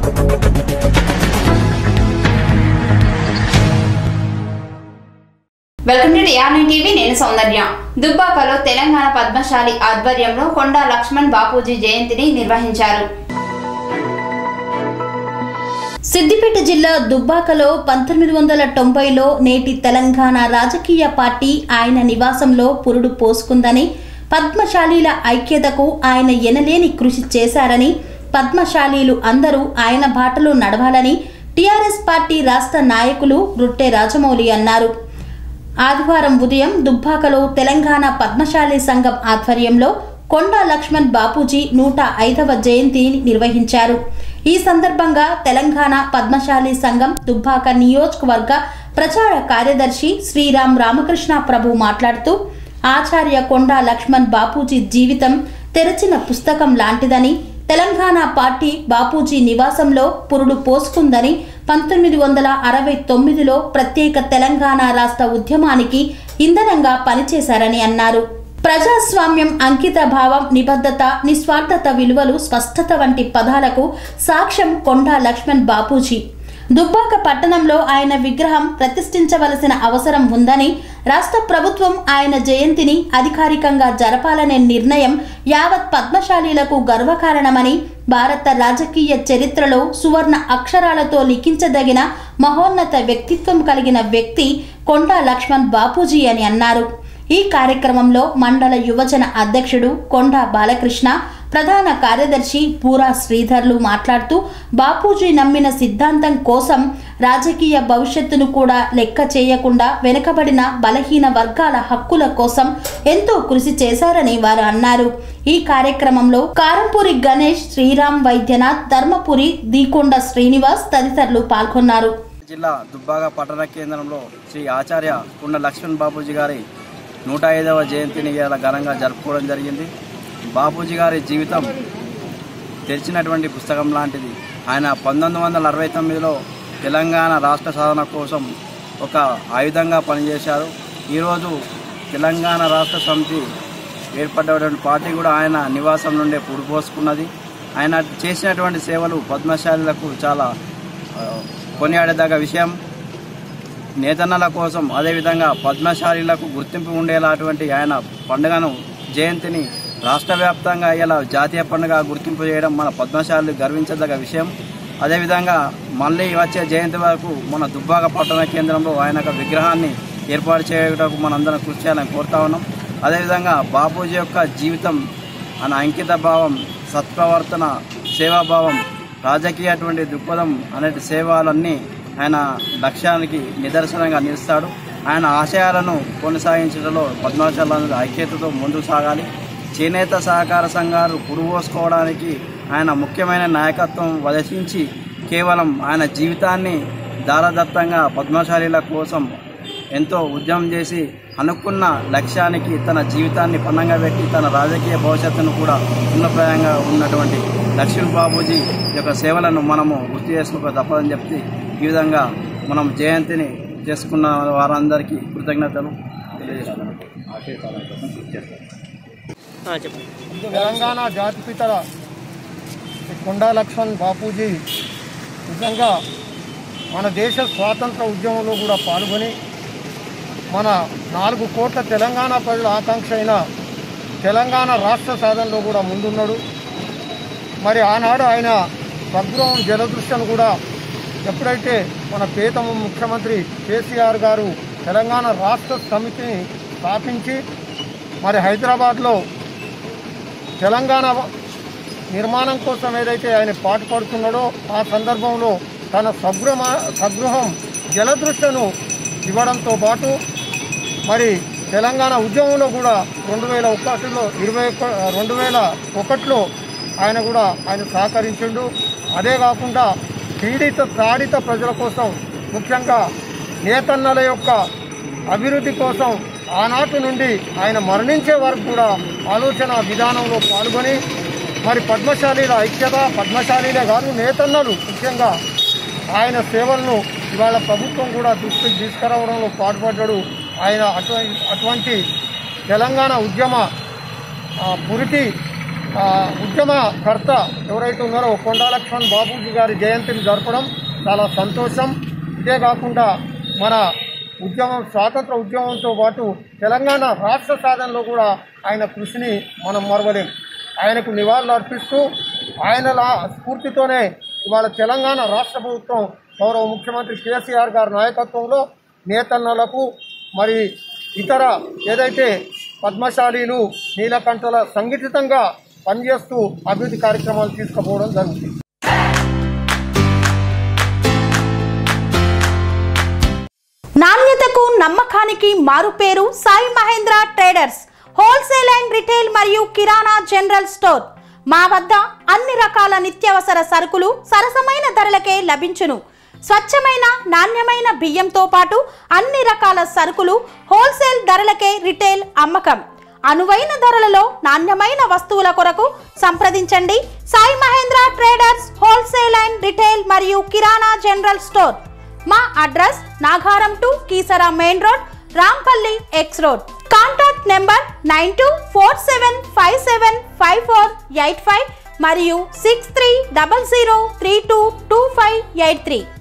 welcome to టిఆర్నీ TV నేను సౌందర్య దుబ్బాకలో తెలంగాణ పద్మశాలి ఆధ్వర్యంలో కొండా లక్ష్మణ్ బాపూజీ జయంతిని నిర్వహించారు సిద్దిపేట జిల్లా దుబ్బాకలో పంతొమ్మిది వందల తొంభైలో నేటి తెలంగాణ రాజకీయ పార్టీ ఆయన నివాసంలో పురుడు పోసుకుందని పద్మశాలీల ఐక్యతకు ఆయన ఎనలేని కృషి చేశారని పద్మశాలీలు అందరూ ఆయన బాటలో నడవాలని టీఆర్ఎస్ పార్టీ రాష్ట్ర నాయకులు రొట్టె రాజమౌళి అన్నారు ఆదివారం ఉదయం దుబ్బాకలో తెలంగాణ పద్మశాలి సంఘం ఆధ్వర్యంలో కొండా లక్ష్మణ్ బాపూజీ నూట ఐదవ జయంతిని నిర్వహించారు ఈ సందర్భంగా తెలంగాణ పద్మశాలి సంఘం దుబ్బాక నియోజకవర్గ ప్రచార కార్యదర్శి శ్రీరామ్ రామకృష్ణ ప్రభు మాట్లాడుతూ ఆచార్య కొండా లక్ష్మణ్ బాపూజీ జీవితం తెరచిన పుస్తకం లాంటిదని తెలంగాణ పార్టీ బాపూజీ నివాసంలో పురుడు పోసుకుందని పంతొమ్మిది వందల అరవై తొమ్మిదిలో ప్రత్యేక తెలంగాణ రాష్ట్ర ఉద్యమానికి ఇంధనంగా పనిచేశారని అన్నారు ప్రజాస్వామ్యం అంకిత భావం నిబద్ధత నిస్వార్థత విలువలు స్పష్టత వంటి పదాలకు సాక్ష్యం కొండా లక్ష్మణ్ బాపూజీ దుబ్బాక పట్టణంలో ఆయన విగ్రహం ప్రతిష్ఠించవలసిన అవసరం ఉందని రాష్ట్ర ప్రభుత్వం ఆయన జయంతిని అధికారికంగా జరపాలనే నిర్ణయం యావత్ పద్మశాలీలకు గర్వకారణమని భారత రాజకీయ చరిత్రలో సువర్ణ అక్షరాలతో లిఖించదగిన మహోన్నత వ్యక్తిత్వం కలిగిన వ్యక్తి కొండా లక్ష్మణ్ బాపూజీ అని అన్నారు ఈ కార్యక్రమంలో మండల యువజన అధ్యక్షుడు కొండా బాలకృష్ణ ప్రధాన కార్యదర్శి పూరా శ్రీధర్లు మాట్లాడుతూ బాపూజీ నమ్మిన సిద్ధాంతం కోసం రాజకీయ భవిష్యత్తును కూడా లెక్క చేయకుండా వెనుకబడిన బలహీన వర్గాల హక్కుల కోసం ఎంతో కృషి చేశారని వారు అన్నారు ఈ కార్యక్రమంలో కారంపూరి గణేష్ శ్రీరామ్ వైద్యనాథ్ ధర్మపురి దీకొండ శ్రీనివాస్ తదితరులు పాల్గొన్నారు జిల్లా దుబ్బాక పట్టణ కేంద్రంలో శ్రీ ఆచార్య కుండ లక్ష్మణ్ బాపూజీ గారి నూట ఐదవ జయంతిని ఇలా ఘనంగా జరుపుకోవడం జరిగింది బాపూజీ గారి జీవితం తెరిచినటువంటి పుస్తకం లాంటిది ఆయన పంతొమ్మిది వందల అరవై తొమ్మిదిలో తెలంగాణ రాష్ట్ర సాధన కోసం ఒక ఆయుధంగా పనిచేశారు ఈరోజు తెలంగాణ రాష్ట్ర సమితి ఏర్పడ్డటువంటి పార్టీ కూడా ఆయన నివాసం నుండే పుడిపోసుకున్నది ఆయన చేసినటువంటి సేవలు పద్మశాలులకు చాలా ఆ, కొనియాడదగ్గ విషయం నేతన్నల కోసం అదేవిధంగా పద్మశాలీలకు గుర్తింపు ఉండేలాటువంటి ఆయన పండుగను జయంతిని రాష్ట్ర వ్యాప్తంగా ఇలా జాతీయ పండుగ గుర్తింపు చేయడం మన పద్మశాలి గర్వించదగ్గ విషయం అదేవిధంగా మళ్ళీ వచ్చే జయంతి వరకు మన దుబ్బాక పట్టణ కేంద్రంలో ఆయన యొక్క విగ్రహాన్ని ఏర్పాటు చేయడానికి మనందరం కృషి చేయాలని కోరుతా ఉన్నాం అదేవిధంగా బాపూజీ యొక్క జీవితం ఆయన అంకిత భావం సత్ప్రవర్తన సేవాభావం రాజకీయటువంటి దృక్పథం అనేటి సేవలన్నీ ఆయన లక్ష్యానికి నిదర్శనంగా నిలుస్తాడు ఆయన ఆశయాలను కొనసాగించడంలో పద్మాశాల ఐక్యతతో ముందుకు సాగాలి చేనేత సహకార సంఘాలు పురుగోసుకోవడానికి ఆయన ముఖ్యమైన నాయకత్వం వదసించి కేవలం ఆయన జీవితాన్ని దారదత్తంగా పద్మశాలీల కోసం ఎంతో ఉద్యమం చేసి అనుకున్న లక్ష్యానికి తన జీవితాన్ని పన్నంగా పెట్టి తన రాజకీయ భవిష్యత్తును కూడా ఉన్నప్రాయంగా ఉన్నటువంటి లక్ష్మణ్ బాబూజీ యొక్క సేవలను మనము గుర్తు చేసుకోక తప్పదని చెప్పి ఈ విధంగా మనం జయంతిని చేసుకున్న వారందరికీ కృతజ్ఞతలు తెలియజేస్తున్నాను తెలంగాణ జాతిపితల శ్రీ కొండా లక్ష్మణ్ బాపూజీ నిజంగా మన దేశ స్వాతంత్ర ఉద్యమంలో కూడా పాల్గొని మన నాలుగు కోట్ల తెలంగాణ ప్రజల ఆకాంక్ష అయిన తెలంగాణ రాష్ట్ర సాధనలో కూడా ముందున్నాడు మరి ఆనాడు ఆయన స్వగృహం జలదృశ్యం కూడా ఎప్పుడైతే మన ప్రియతమ ముఖ్యమంత్రి కేసీఆర్ గారు తెలంగాణ రాష్ట్ర సమితిని స్థాపించి మరి హైదరాబాద్లో తెలంగాణ నిర్మాణం కోసం ఏదైతే ఆయన పాటుపడుతున్నాడో ఆ సందర్భంలో తన సగృహ సగృహం జలదృశ్యను ఇవ్వడంతో పాటు మరి తెలంగాణ ఉద్యమంలో కూడా రెండు వేల ఒకటిలో ఇరవై ఒక్క రెండు వేల ఒకటిలో ఆయన కూడా ఆయన సహకరించిండు అదే కాకుండా పీడిత తాడిత ప్రజల కోసం ముఖ్యంగా నేతన్నల యొక్క అభివృద్ధి కోసం ఆనాటి నుండి ఆయన మరణించే వరకు కూడా ఆలోచన విధానంలో పాల్గొని మరి పద్మశాలీల ఐక్యత పద్మశాలీలే కాదు నేతన్నలు ముఖ్యంగా ఆయన సేవలను ఇవాళ ప్రభుత్వం కూడా దృష్టికి తీసుకురావడంలో పాటుపడ్డాడు ఆయన అటువంటి అటువంటి తెలంగాణ ఉద్యమ ఆ, పురిటి ఆ, ఉద్యమకర్త ఎవరైతే ఉన్నారో కొండా లక్ష్మణ్ బాబూజీ గారి జయంతిని జరపడం చాలా సంతోషం ఇదే కాకుండా మన ఉద్యమం స్వాతంత్ర ఉద్యమంతో పాటు తెలంగాణ రాష్ట్ర సాధనలో కూడా ఆయన కృషిని మనం మరవలేం ఆయనకు నివాళులు అర్పిస్తూ ఆయనల స్ఫూర్తితోనే ఇవాళ తెలంగాణ రాష్ట్ర ప్రభుత్వం గౌరవ ముఖ్యమంత్రి కేసీఆర్ గారి నాయకత్వంలో నేతన్నలకు మరి ఇతర ఏదైతే పద్మశాలీలు నీలకంఠల సంఘటితంగా పనిచేస్తూ అభివృద్ధి కార్యక్రమాలు తీసుకుపోవడం జరుగుతుంది నాణ్యతకు నమ్మకానికి మారుపేరు Sai Mahendra traders wholesale and retail మరియు కిరాణా జనరల్ స్టోర్ మా వద్ద అన్ని రకాల నిత్యావసర సరుకులు సరసమైన ధరలకే లభించును స్వచ్ఛమైన నాణ్యమైన బియ్యంతో పాటు అన్ని రకాల సరుకులు హోల్సేల్ ధరలకే రిటైల్ అమ్మకం అనువైన ధరలలో నాణ్యమైన వస్తువుల కొరకు సంప్రదించండి Sai Mahendra traders wholesale and retail మరియు కిరాణా జనరల్ స్టోర్ మా address Nagaram to Keesara main road Rampally X road contact number nine two four seven five seven five four eight five మరియు six three double zero three two two five eight three